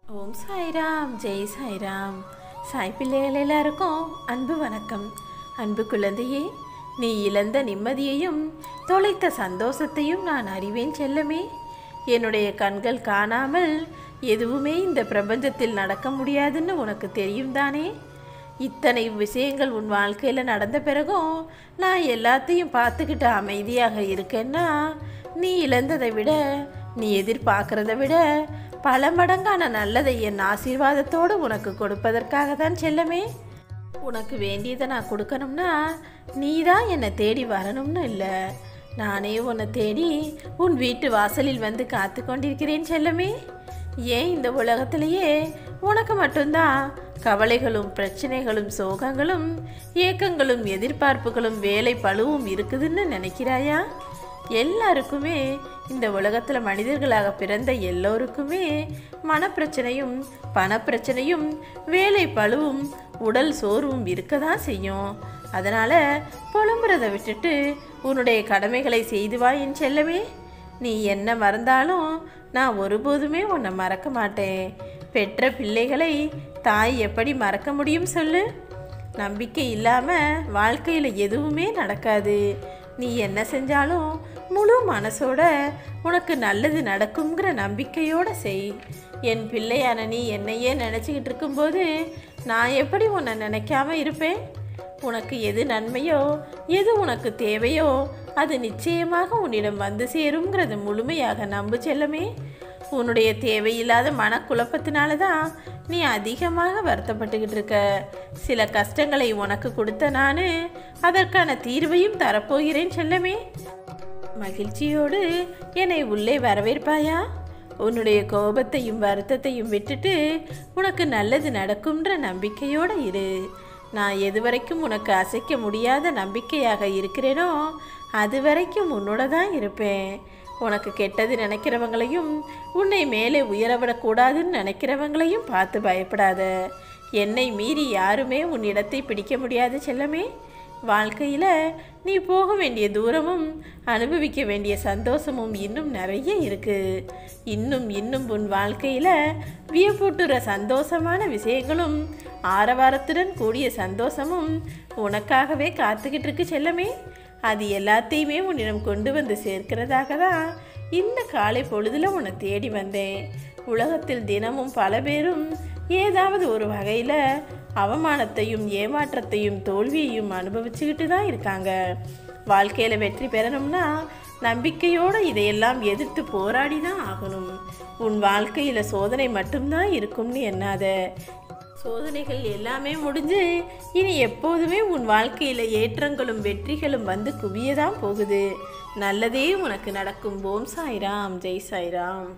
ஓம் சாய்ராம் ஜெய் சாய்ராம் சாய் பிள்ளைகள் எல்லாருக்கும் அன்பு வணக்கம் அன்பு குழந்தையே நீ இழந்த நிம்மதியையும் தொலைத்த சந்தோஷத்தையும் நான் அறிவேன் செல்லமே என்னுடைய கண்கள் காணாமல் எதுவுமே இந்த பிரபஞ்சத்தில் நடக்க முடியாதுன்னு உனக்கு தெரியும் தானே இத்தனை விஷயங்கள் உன் வாழ்க்கையில் நடந்த பிறகும் நான் எல்லாத்தையும் பார்த்துக்கிட்டு அமைதியாக இருக்கேன்னா நீ இழந்ததை விட நீ எதிர்பார்க்கறத விட பல மடங்கான நல்லதை என் ஆசீர்வாதத்தோடு உனக்கு கொடுப்பதற்காக தான் செல்லமே உனக்கு வேண்டியதை நான் கொடுக்கணும்னா நீ தான் என்னை தேடி வரணும்னு இல்லை நானே உன்னை தேடி உன் வீட்டு வாசலில் வந்து காத்து கொண்டிருக்கிறேன் செல்லமே ஏன் இந்த உலகத்திலேயே உனக்கு மட்டும்தான் கவலைகளும் பிரச்சனைகளும் சோகங்களும் ஏக்கங்களும் எதிர்பார்ப்புகளும் வேலை பழுவும் இருக்குதுன்னு நினைக்கிறாயா எல்லாருக்குமே இந்த உலகத்தில் மனிதர்களாக பிறந்த எல்லோருக்குமே மனப்பிரச்சனையும் பணப்பிரச்சனையும் வேலை பழுவும் உடல் சோர்வும் இருக்க தான் செய்யும் அதனால் புலம்புறதை விட்டுட்டு உன்னுடைய கடமைகளை செய்து வா என் செல்லமே நீ என்ன மறந்தாலும் நான் ஒருபோதுமே உன்னை மறக்க மாட்டேன் பெற்ற பிள்ளைகளை தாய் எப்படி மறக்க முடியும் சொல்லு நம்பிக்கை இல்லாமல் வாழ்க்கையில் எதுவுமே நடக்காது நீ என்ன செஞ்சாலும் முழு மனசோட உனக்கு நல்லது நடக்குங்கிற நம்பிக்கையோட செய் என் பிள்ளையான நீ என்னையே நினச்சிக்கிட்டு இருக்கும்போது நான் எப்படி உன்னை நினைக்காம இருப்பேன் உனக்கு எது நன்மையோ எது உனக்கு தேவையோ அது நிச்சயமாக உன்னிடம் வந்து சேருங்கிறது முழுமையாக நம்பு செல்லமே உன்னுடைய தேவையில்லாத மனக்குழப்பத்தினால தான் நீ அதிகமாக வருத்தப்பட்டுக்கிட்டு இருக்க சில கஷ்டங்களை உனக்கு கொடுத்த நான் அதற்கான தீர்வையும் தரப்போகிறேன் செல்லமே மகிழ்ச்சியோடு என்னை உள்ளே வரவேற்பாயா உன்னுடைய கோபத்தையும் வருத்தத்தையும் விட்டுட்டு உனக்கு நல்லது நடக்கும்ன்ற நம்பிக்கையோடு இரு நான் எதுவரைக்கும் உனக்கு அசைக்க முடியாத நம்பிக்கையாக இருக்கிறேனோ அது வரைக்கும் உன்னோட தான் இருப்பேன் உனக்கு கெட்டது நினைக்கிறவங்களையும் உன்னை மேலே உயரவிடக்கூடாதுன்னு நினைக்கிறவங்களையும் பார்த்து பயப்படாத என்னை மீறி யாருமே உன் இடத்தை பிடிக்க முடியாது செல்லமே வாழ்க்கையில் நீ போக வேண்டிய தூரமும் அனுபவிக்க வேண்டிய சந்தோஷமும் இன்னும் நிறைய இருக்குது இன்னும் இன்னும் உன் வாழ்க்கையில் வியப்பூட்டுற சந்தோஷமான விஷயங்களும் ஆரவாரத்துடன் கூடிய சந்தோஷமும் உனக்காகவே காத்துக்கிட்டு இருக்கு செல்லமே அது எல்லாத்தையுமே உன்னிடம் கொண்டு வந்து சேர்க்கிறதாக தான் இந்த காலை பொழுதில் உன்னை தேடி வந்தேன் உலகத்தில் தினமும் பல பேரும் ஏதாவது ஒரு வகையில் அவமானத்தையும் ஏமாற்றத்தையும் தோல்வியையும் அனுபவிச்சுக்கிட்டு தான் இருக்காங்க வாழ்க்கையில் வெற்றி பெறணும்னா நம்பிக்கையோடு இதையெல்லாம் எதிர்த்து போராடி தான் ஆகணும் உன் வாழ்க்கையில் சோதனை மட்டும்தான் இருக்கும்னு எண்ணாத சோதனைகள் எல்லாமே முடிஞ்சு இனி எப்போதுமே உன் வாழ்க்கையில் ஏற்றங்களும் வெற்றிகளும் வந்து குவியதான் போகுது நல்லதே உனக்கு நடக்கும் ஓம் சாய்ராம் ஜெய் சாய்ராம்